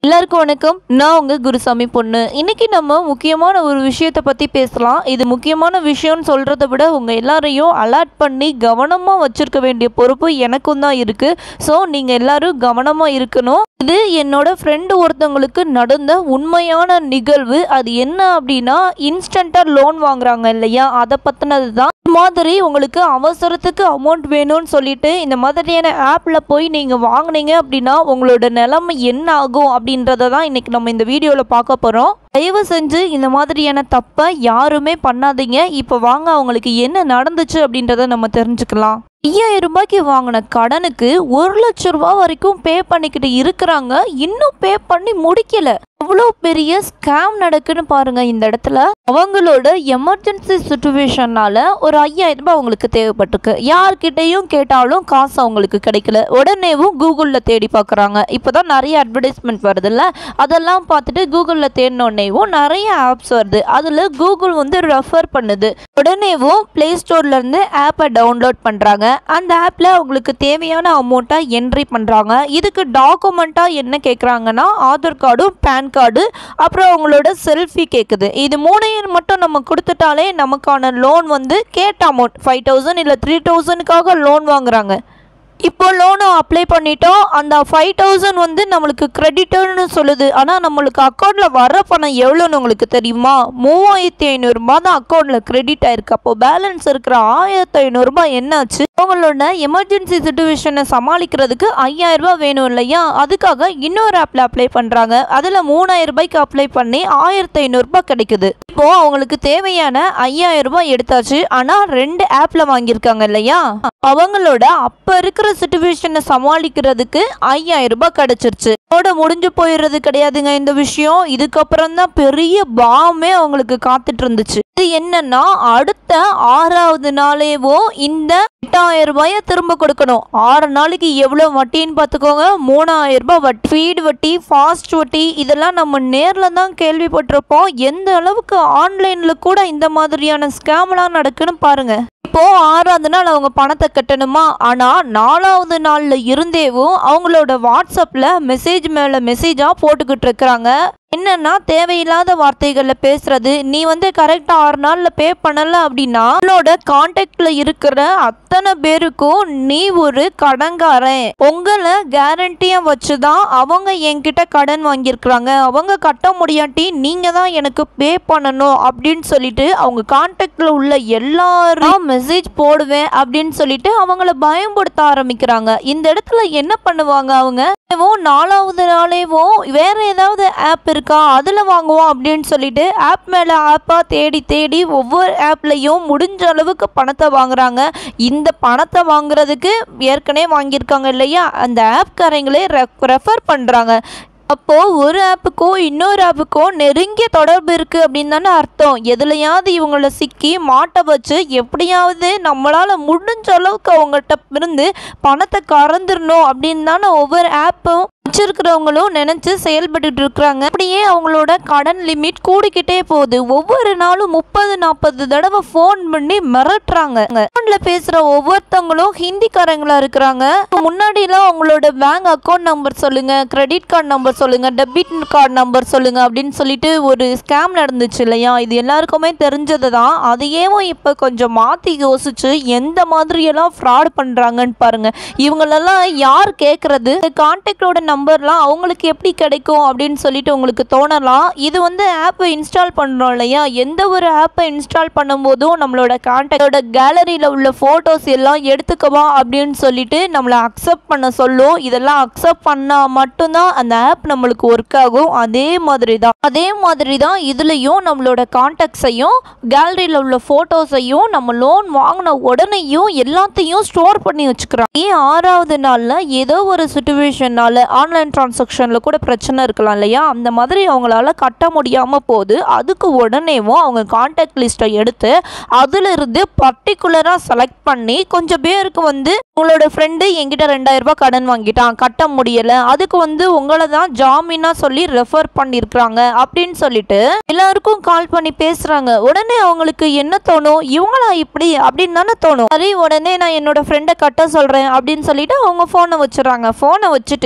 எல்லாருக்கும் வணக்கம் நான் உங்க குருசாமி பொண்ணு இன்னைக்கு நம்ம முக்கியமான ஒரு விஷயத்தை பத்தி பேசலாம் இது முக்கியமான விஷயம்னு சொல்றதை விட உங்க எல்லாரையும் அலர்ட் பண்ணி கவனமா வச்சிருக்க வேண்டிய பொறுப்பு எனக்கும் தான் இருக்கு ஸோ நீங்க எல்லாரும் கவனமா இருக்கணும் இது என்னோட ஃப்ரெண்டு ஒருத்தவங்களுக்கு நடந்த உண்மையான நிகழ்வு அது என்ன அப்படின்னா இன்ஸ்டண்டா லோன் வாங்குறாங்க இல்லையா அதை பத்தினது தான் இந்த மாதிரி உங்களுக்கு அவசரத்துக்கு அமௌண்ட் வேணும்னு சொல்லிட்டு இந்த மாதிரியான ஆப்ல போய் நீங்க வாங்குனீங்க அப்படின்னா உங்களோட நிலைமை என்ன ஆகும் அப்படின்றத தான் இன்னைக்கு நம்ம இந்த வீடியோல பார்க்க போறோம் தயவு செஞ்சு இந்த மாதிரியான தப்பை யாருமே பண்ணாதீங்க இப்போ வாங்க அவங்களுக்கு என்ன நடந்துச்சு அப்படின்றத நம்ம தெரிஞ்சுக்கலாம் ஐயாயிரம் ரூபாய்க்கு வாங்கின கடனுக்கு ஒரு லட்ச ரூபாய் வரைக்கும் பே பண்ணிக்கிட்டு இருக்கிறாங்க இன்னும் பே பண்ணி முடிக்கல அவ்வளோ பெரிய ஸ்கேம் நடக்குன்னு பாருங்க இந்த இடத்துல அவங்களோட எமர்ஜென்சி சுச்சுவேஷனால ஒரு ஐயாயிரம் ரூபாய் அவங்களுக்கு தேவைப்பட்டிருக்கு யார்கிட்டையும் கேட்டாலும் காசு அவங்களுக்கு கிடைக்கல உடனேவும் கூகுளில் தேடி பார்க்குறாங்க இப்போதான் நிறைய அட்வர்டைஸ்மெண்ட் வருதுல்ல அதெல்லாம் பார்த்துட்டு கூகுளில் தேடினோடனேவும் நிறைய ஆப்ஸ் வருது அதில் கூகுள் வந்து ரெஃபர் பண்ணுது உடனேவும் ப்ளே ஸ்டோர்லேருந்து ஆப்பை டவுன்லோட் பண்ணுறாங்க அந்த ஆப்பில் அவங்களுக்கு தேவையான அமௌண்ட்டை என்ட்ரி பண்ணுறாங்க இதுக்கு டாக்குமெண்ட்டாக என்ன கேட்குறாங்கன்னா ஆதார் கார்டும் பேன் கார்டு அப்புறம் அவங்களோட செல்ஃபி கேட்குது இது மூணையும் மட்டும் நம்ம கொடுத்துட்டாலே நமக்கான லோன் வந்து கேட்ட அமௌண்ட் ஃபைவ் தௌசண்ட் இல்லை த்ரீ தௌசண்ட்காக லோன் வாங்குறாங்க இப்போ லோனும் அப்ளை பண்ணிட்டோம் அந்த ஃபைவ் தௌசண்ட் வந்து நம்மளுக்கு கிரெடிட்டர்னு சொல்லுது ஆனால் நம்மளுக்கு அக்கௌண்ட்டில் வர பணம் எவ்வளோன்னு உங்களுக்கு தெரியுமா மூவாயிரத்தி ஐநூறுரூபா தான் அக்கௌண்ட்டில் கிரெடிட் ஆயிருக்கு அப்போ பேலன்ஸ் இருக்கிற ஆயிரத்தி ஐநூறுரூபா என்னாச்சு அவங்களோட எமர்ஜென்சி சுச்சுவேஷனை சமாளிக்கிறதுக்கு ஐயாயிரம் ரூபாய் வேணும் இல்லையா அதுக்காக இன்னொரு ஆப்பில் அப்ளை பண்ணுறாங்க அதில் மூணாயிரம் ரூபாய்க்கு அப்ளை பண்ணி ஆயிரத்தி ஐநூறுரூபா கிடைக்குது இப்போ அவங்களுக்கு தேவையான ஐயாயிரம் ரூபாய் எடுத்தாச்சு ஆனால் ரெண்டு ஆப்பில் வாங்கியிருக்காங்க இல்லையா அவங்களோட அப்போ இருக்கிற சுச்சுவேஷனை சமாளிக்கிறதுக்கு ஐயாயிரம் ரூபாய் கிடைச்சிருச்சு அதோட முடிஞ்சு போயிடுறது கிடையாதுங்க இந்த விஷயம் இதுக்கப்புறம் தான் பெரிய பாமே அவங்களுக்கு காத்துட்டு இருந்துச்சு இது என்னன்னா அடுத்த ஆறாவது நாளேவோ இந்த எட்டாயிரம் ரூபாய திரும்ப கொடுக்கணும் ஆறு நாளைக்கு எவ்வளோ வட்டின்னு பார்த்துக்கோங்க மூணாயிரம் ரூபாய் வட்டி ஃபீடு வட்டி ஃபாஸ்ட் வட்டி இதெல்லாம் நம்ம நேரில் தான் கேள்விப்பட்டிருப்போம் எந்த அளவுக்கு ஆன்லைனில் கூட இந்த மாதிரியான ஸ்கேம்லாம் நடக்குன்னு பாருங்க இப்போ ஆறாவது நாள் அவங்க பணத்தை கட்டணுமா ஆனால் நாலாவது நாளில் இருந்தேவும் அவங்களோட வாட்ஸ்அப்பில் மெசேஜ் மேலே மெசேஜாக போட்டுக்கிட்டு இருக்கிறாங்க என்னன்னா தேவையில்லாத வார்த்தைகளில் பேசுறது நீ வந்து கரெக்டாக ஆறு நாளில் பே பண்ணல அப்படின்னா உன்னோட கான்டாக்டில் இருக்கிற அத்தனை பேருக்கும் நீ ஒரு கடன்காரன் உங்களை கேரண்டியாக வச்சு தான் அவங்க என்கிட்ட கடன் வாங்கியிருக்கிறாங்க அவங்க கட்ட முடியாட்டி நீங்கள் தான் எனக்கு பே பண்ணணும் அப்படின்னு சொல்லிட்டு அவங்க கான்டாக்டில் உள்ள எல்லாரும் மெசேஜ் போடுவேன் அப்படின்னு சொல்லிட்டு அவங்கள பயன்படுத்த ஆரம்பிக்கிறாங்க இந்த இடத்துல என்ன பண்ணுவாங்க அவங்க ஏவோ நாலாவது நாளேவோ வேற ஏதாவது ஆப் இருக்கா அதில் வாங்குவோம் அப்படின்னு சொல்லிட்டு ஆப் மேலே ஆப்பாக தேடி தேடி ஒவ்வொரு ஆப்லேயும் முடிஞ்ச அளவுக்கு பணத்தை வாங்குறாங்க இந்த பணத்தை வாங்குறதுக்கு ஏற்கனவே வாங்கியிருக்காங்க இல்லையா அந்த ஆப்காரங்களே ரெஃபர் பண்ணுறாங்க அப்போது ஒரு ஆப்புக்கும் இன்னொரு ஆப்புக்கும் நெருங்கிய தொடர்பு இருக்குது அப்படின்னு தானே அர்த்தம் எதுலையாவது இவங்கள சிக்கி மாட்ட வச்சு எப்படியாவது நம்மளால் முடிஞ்ச அளவுக்கு அவங்கள்ட்ட இருந்து பணத்தை கறந்துடணும் அப்படின்னு தானே ஒவ்வொரு ஆப்பும் வச்சிருக்கிறவங்களும் நினைச்சு செயல்பட்டு இருக்கிறாங்க அப்படியே அவங்களோட கடன் லிமிட் கூடிக்கிட்டே போகுது ஒவ்வொரு நாளும் முப்பது நாற்பது தடவை ஃபோன் பண்ணி மிரட்டுறாங்க ஃபோன்ல பேசுற ஒவ்வொருத்தவங்களும் ஹிந்திக்காரங்களா இருக்கிறாங்க முன்னாடிலாம் அவங்களோட பேங்க் அக்கௌண்ட் நம்பர் சொல்லுங்க கிரெடிட் கார்டு நம்பர் சொல்லுங்க டெபிட் கார்டு நம்பர் சொல்லுங்க அப்படின்னு சொல்லிட்டு ஒரு ஸ்கேம் நடந்துச்சு இல்லையா இது எல்லாருக்குமே தெரிஞ்சது தான் அதையேவும் இப்போ கொஞ்சம் மாற்றி யோசிச்சு எந்த மாதிரியெல்லாம் ஃப்ராட் பண்ணுறாங்கன்னு பாருங்க இவங்களெல்லாம் யார் கேட்குறது கான்டாக்டோட நம்பர்லாம் அவங்களுக்கு எப்படி கிடைக்கும் அப்படின்னு சொல்லிட்டு உங்களுக்கு தோணலாம் இது வந்து ஆப்பை இன்ஸ்டால் பண்ணுறோம் இல்லையா எந்த ஒரு ஆப்பை இன்ஸ்டால் பண்ணும்போதும் நம்மளோட கான்டாக்டோட கேலரியில் உள்ள ஃபோட்டோஸ் எல்லாம் எடுத்துக்கவா அப்படின்னு சொல்லிட்டு நம்மளை அக்செப்ட் பண்ண சொல்லும் இதெல்லாம் அக்செப்ட் பண்ணால் மட்டும்தான் அந்த ஆப் நம்மளுக்கு ஒர்க் ஆகும் அதே மாதிரி தான் அதே மாதிரி தான் இதுலேயும் நம்மளோட கான்டாக்ட்ஸையும் கேலரியில் உள்ள ஃபோட்டோஸையும் நம்ம லோன் வாங்கின உடனேயும் எல்லாத்தையும் ஸ்டோர் பண்ணி வச்சுக்கிறோம் ஏன் ஆறாவது நாளில் ஏதோ ஒரு சுச்சுவேஷனால ஆன்லைன் டிரான்சாக்ஷனில் கூட பிரச்சனை இருக்கலாம் இல்லையா அந்த மாதிரி அவங்களால கட்ட முடியாமல் போகுது அதுக்கு உடனேவும் அவங்க கான்டாக்ட் லிஸ்ட்டை எடுத்து அதிலிருந்து பர்டிகுலராக செலக்ட் பண்ணி கொஞ்சம் பேருக்கு வந்து உங்களோட ஃப்ரெண்டு என்கிட்ட ரெண்டாயிரம் ரூபாய் கடன் வாங்கிட்டான் கட்ட முடியலை அதுக்கு வந்து உங்களை தான் ஜாமீனாக சொல்லி ரெஃபர் பண்ணியிருக்கிறாங்க அப்படின்னு சொல்லிட்டு எல்லாருக்கும் கால் பண்ணி பேசுகிறாங்க உடனே அவங்களுக்கு என்ன தோணும் இவங்களா இப்படி அப்படின்னு தானே தோணும் சரி உடனே நான் என்னோட ஃப்ரெண்டை கட்ட சொல்கிறேன் அப்படின்னு சொல்லிட்டு அவங்க ஃபோனை வச்சுறாங்க ஃபோனை வச்சுட்டு உடனே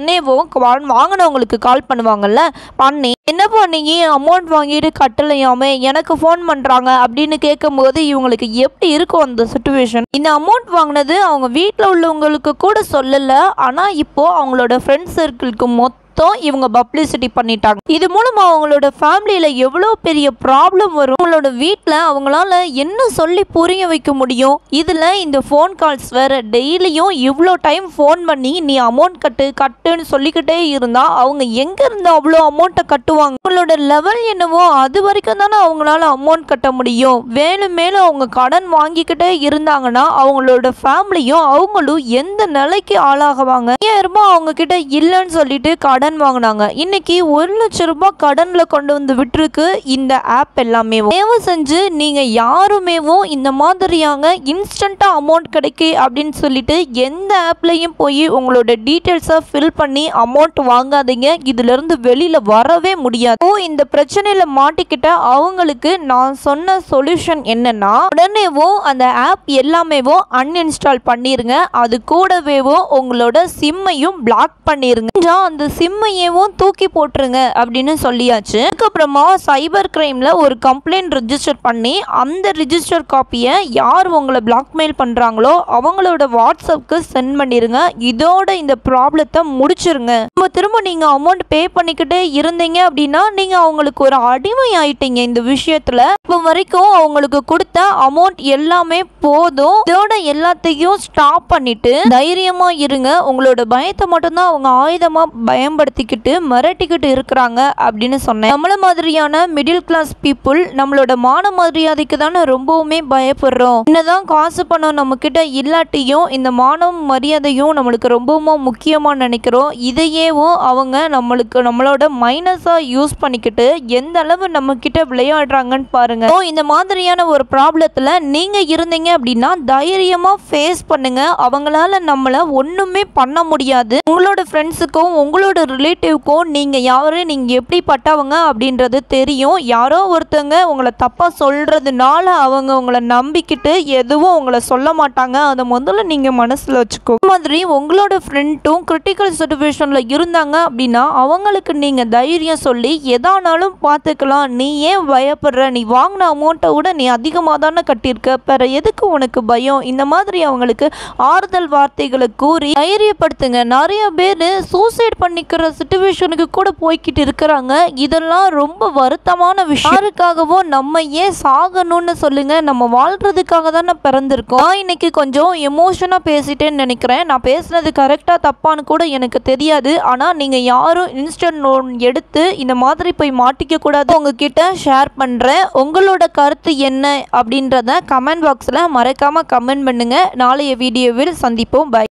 உடனேவும் வா- வாங்கினவங்களுக்கு கால் பண்ணுவாங்கல்ல பண்ணி என்ன பண்ணீங்க அமௌண்ட் வாங்கிட்டு கட்டலையாமே எனக்கு ஃபோன் பண்ணுறாங்க அப்படின்னு கேட்கும்போது இவங்களுக்கு எப்படி இருக்கும் அந்த சுச்சுவேஷன் இந்த அமௌண்ட் வாங்கினது அவங்க வீட்டில் உள்ளவங்களுக்கு கூட சொல்லலை ஆனால் இப்போ அவங்களோட ஃப்ரெண்ட் சர்க்கிளுக்கு மொத்தம் இவங்க பப்ளிசிட்டி பண்ணிட்டாங்க இது மூலமா அவங்களோட ஃபேமிலியில் எவ்வளோ பெரிய ப்ராப்ளம் வரும் அவங்களோட வீட்டில் அவங்களால என்ன சொல்லி புரிய வைக்க முடியும் இதில் இந்த ஃபோன் கால்ஸ் வேற டெய்லியும் இவ்வளோ டைம் ஃபோன் பண்ணி நீ அமௌண்ட் கட்டு கட்டுன்னு சொல்லிக்கிட்டே இருந்தா அவங்க எங்க இருந்து அவ்வளோ அமௌண்ட்டை கட்டுவாங்க அவங்களோட லெவல் என்னவோ அது வரைக்கும் தானே அவங்களால அமௌண்ட் கட்ட முடியும் மேலும் மேலும் அவங்க கடன் வாங்கிக்கிட்டே இருந்தாங்கன்னா அவங்களோட ஃபேமிலியும் அவங்களும் எந்த நிலைக்கு ஆளாகுவாங்க ஐயாயிரம் ரூபாய் அவங்க கிட்ட இல்லைன்னு சொல்லிட்டு கடன் வாங்கினாங்க இன்னைக்கு ஒரு லட்சம் ரூபாய் கடன்ல கொண்டு வந்து விட்டுருக்கு இந்த ஆப் எல்லாமே தயவு செஞ்சு நீங்க யாருமேவும் இந்த மாதிரியாங்க இன்ஸ்டண்டா அமௌண்ட் கிடைக்கு அப்படின்னு சொல்லிட்டு எந்த ஆப்லயும் போய் உங்களோட டீட்டெயில்ஸை ஃபில் பண்ணி அமௌண்ட் வாங்காதீங்க இதுல இருந்து வெளியில வரவே முடியாது ஓ இந்த பிரச்சனையில மாட்டிக்கிட்ட அவங்களுக்கு நான் சொன்ன சொல்யூஷன் என்னன்னா உடனேவும் அந்த ஆப் எல்லாமேவோ அன்இன்ஸ்டால் பண்ணிருங்க அது கூடவேவோ உங்களோட சிம்மையும் பிளாக் பண்ணிருங்க கொஞ்சம் அந்த சிம்மையவும் தூக்கி போட்டுருங்க அப்படின்னு சொல்லியாச்சு அதுக்கப்புறமா சைபர் கிரைம்ல ஒரு கம்ப்ளைண்ட் ரெஜிஸ்டர் பண்ணி அந்த ரிஜிஸ்டர் காப்பியை யார் உங்களை பிளாக்மெயில் பண்றாங்களோ அவங்களோட வாட்ஸ்அப்க்கு சென்ட் பண்ணிருங்க இதோட இந்த ப்ராப்ளத்தை முடிச்சிருங்க திரும்ப திரும்ப நீங்க அமௌண்ட் பே பண்ணிக்கிட்டே இருந்தீங்க அப்படின்னா நீங்க அவங்களுக்கு ஒரு அடிமை ஆயிட்டீங்க இந்த விஷயத்துல இப்போ வரைக்கும் அவங்களுக்கு கொடுத்த அமௌண்ட் எல்லாமே போதும் இதோட எல்லாத்தையும் ஸ்டாப் பண்ணிட்டு தைரியமா இருங்க உங்களோட பயத்தை மட்டும்தான் அவங்க ஆயுதமா பயன்படுத்திக்கிட்டு மிரட்டிக்கிட்டு இருக்கிறாங்க அப்படின்னு சொன்னேன் நம்மள மாதிரியான மிடில் கிளாஸ் பீப்புள் நம்மளோட மான மரியாதைக்கு தானே ரொம்பவுமே பயப்படுறோம் என்னதான் காசு பணம் நம்ம கிட்ட இல்லாட்டியும் இந்த மானம் மரியாதையும் நம்மளுக்கு ரொம்பவும் முக்கியமா நினைக்கிறோம் இதையேவும் அவங்க நம்மளுக்கு நம்மளோட மைனஸா யூஸ் பண்ணிக்கிட்டு எந்த அளவு நம்ம கிட்ட விளையாடுறாங்கன்னு பாருங்க ஓ, இந்த மாதிரியான ஒரு ப்ராப்ளத்துல நீங்க இருந்தீங்க அப்படின்னா தைரியமா ஃபேஸ் பண்ணுங்க அவங்களால நம்மள ஒண்ணுமே பண்ண முடியாது உங்களோட ஃப்ரெண்ட்ஸுக்கும் உங்களோட ரிலேட்டிவ்க்கும் நீங்க யாரு நீங்க எப்படிப்பட்டவங்க அப்படின்றது தெரியும் யாரோ ஒருத்தங்க உங்களை தப்பா சொல்றதுனால அவங்க உங்களை நம்பிக்கிட்டு எதுவும் உங்களை சொல்ல மாட்டாங்க அதை முதல்ல நீங்க மனசுல வச்சுக்கோ இந்த மாதிரி உங்களோட ஃப்ரெண்டும் கிரிட்டிக்கல் சுச்சுவேஷன்ல இருந்தாங்க அப்படின்னா அவங்களுக்கு நீங்க தைரியம் சொல்லி எதானாலும் பார்த்துக்கலாம் நீ ஏன் பயப்படுற நீ வாங்கின அமௌண்ட்டை விட நீ அதிகமாக தானே கட்டியிருக்க பிற எதுக்கு உனக்கு பயம் இந்த மாதிரி அவங்களுக்கு ஆறுதல் வார்த்தைகளை கூறி தைரியப்படுத்துங்க நிறைய பேர் சூசைட் பண்ணிக்கிற சுச்சுவேஷனுக்கு கூட போய்கிட்டு இருக்கிறாங்க இதெல்லாம் ரொம்ப வருத்தமான விஷயம் யாருக்காகவும் நம்ம ஏன் சாகணும்னு சொல்லுங்க நம்ம வாழ்றதுக்காக தானே பிறந்திருக்கோம் நான் இன்னைக்கு கொஞ்சம் எமோஷனாக பேசிட்டேன்னு நினைக்கிறேன் நான் பேசுனது கரெக்டாக தப்பான்னு கூட எனக்கு தெரியாது ஆனால் நீங்கள் யாரும் இன்ஸ்டன்ட் லோன் எடுத்து இந்த மாதிரி போய் மாட்டிக்க கூடாது உங்ககிட்ட ஷேர் பண்ணுறேன் உங்களோட கருத்து என்ன அப்படின்றத கமெண்ட் பாக்ஸில் மறக்காமல் கமெண்ட் பண்ணுங்கள் நாளைய வீடியோவில் சந்திப்போம் பை